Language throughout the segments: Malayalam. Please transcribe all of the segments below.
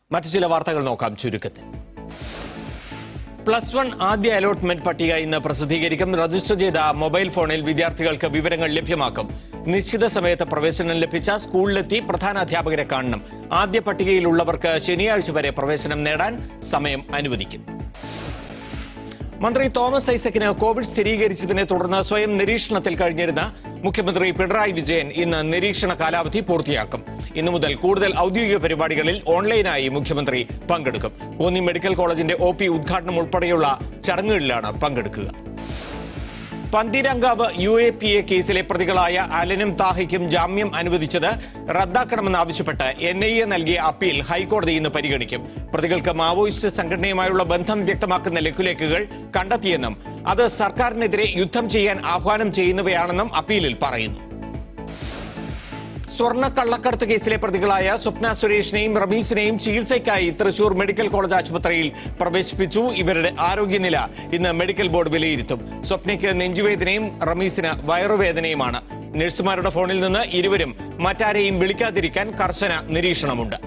മറ്റു ചില വാർത്തകൾ നോക്കാം ചുരുക്കത്തിൽ പ്ലസ് വൺ ആദ്യ അലോട്ട്മെന്റ് പട്ടിക ഇന്ന് പ്രസിദ്ധീകരിക്കും രജിസ്റ്റർ ചെയ്ത മൊബൈൽ ഫോണിൽ വിദ്യാർത്ഥികൾക്ക് വിവരങ്ങൾ ലഭ്യമാക്കും നിശ്ചിത സമയത്ത് പ്രവേശനം ലഭിച്ച സ്കൂളിലെത്തി പ്രധാന അധ്യാപകരെ കാണണം ആദ്യ പട്ടികയിലുള്ളവർക്ക് ശനിയാഴ്ച വരെ പ്രവേശനം നേടാൻ സമയം അനുവദിക്കും മന്ത്രി തോമസ് ഐസക്കിന് കോവിഡ് സ്ഥിരീകരിച്ചതിനെ തുടർന്ന് സ്വയം നിരീക്ഷണത്തിൽ കഴിഞ്ഞിരുന്ന മുഖ്യമന്ത്രി പിണറായി വിജയൻ ഇന്ന് നിരീക്ഷണ കാലാവധി പൂർത്തിയാക്കും ഇന്നു മുതൽ കൂടുതൽ ഔദ്യോഗിക പരിപാടികളിൽ ഓൺലൈനായി മുഖ്യമന്ത്രി പങ്കെടുക്കും കോന്നി മെഡിക്കൽ കോളേജിന്റെ ഒ പി ഉദ്ഘാടനം ഉൾപ്പെടെയുള്ള ചടങ്ങുകളിലാണ് പങ്കെടുക്കുക Pantheerankavu U A P A കേസിലെ പ്രതികളായ അലനും താഹിക്കും ജാമ്യം അനുവദിച്ചത് റദ്ദാക്കണമെന്നാവശ്യപ്പെട്ട് എൻ ഐ എ നൽകിയ അപ്പീൽ ഹൈക്കോടതി ഇന്ന് പരിഗണിക്കും പ്രതികൾക്ക് മാവോയിസ്റ്റ് സംഘടനയുമായുള്ള ബന്ധം വ്യക്തമാക്കുന്ന ലഘുലേഖകൾ കണ്ടെത്തിയെന്നും അത് സർക്കാരിനെതിരെ യുദ്ധം ചെയ്യാൻ ആഹ്വാനം ചെയ്യുന്നവയാണെന്നും അപ്പീലിൽ പറയുന്നു സ്വർണ്ണ കള്ളക്കടത്ത് കേസിലെ പ്രതികളായ സ്വപ്ന സുരേഷിനെയും റമീസിനെയും ചികിത്സയ്ക്കായി തൃശൂർ മെഡിക്കൽ കോളേജ് ആശുപത്രിയിൽ പ്രവേശിപ്പിച്ചു ഇവരുടെ ആരോഗ്യനില ഇന്ന് മെഡിക്കൽ ബോർഡ് വിലയിരുത്തും സ്വപ്നയ്ക്ക് നെഞ്ചുവേദനയും റമീസിന് വയറുവേദനയുമാണ് നഴ്സുമാരുടെ ഫോണിൽ നിന്ന് ഇരുവരും മറ്റാരെയും വിളിക്കാതിരിക്കാൻ കർശന നിരീക്ഷണമുണ്ട്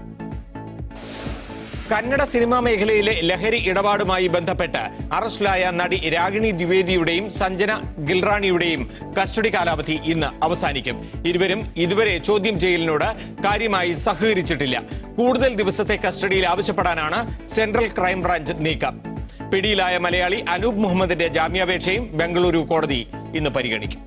കന്നഡ സിനിമാ മേഖലയിലെ ലഹരി ഇടപാടുമായി ബന്ധപ്പെട്ട് അറസ്റ്റിലായ നടി രാഗിണി ദ്വിവേദിയുടെയും സഞ്ജന ഗിൽറാണിയുടെയും കസ്റ്റഡി കാലാവധി ഇന്ന് അവസാനിക്കും ഇരുവരും ഇതുവരെ ചോദ്യം ചെയ്യലിനോട് കാര്യമായി സഹകരിച്ചിട്ടില്ല കൂടുതൽ ദിവസത്തെ കസ്റ്റഡിയിൽ ആവശ്യപ്പെടാനാണ് സെൻട്രൽ ക്രൈംബ്രാഞ്ച് നീക്കം പിടിയിലായ മലയാളി അനൂപ് മുഹമ്മദിന്റെ ജാമ്യാപേക്ഷയും ബംഗളൂരു കോടതി ഇന്ന് പരിഗണിക്കും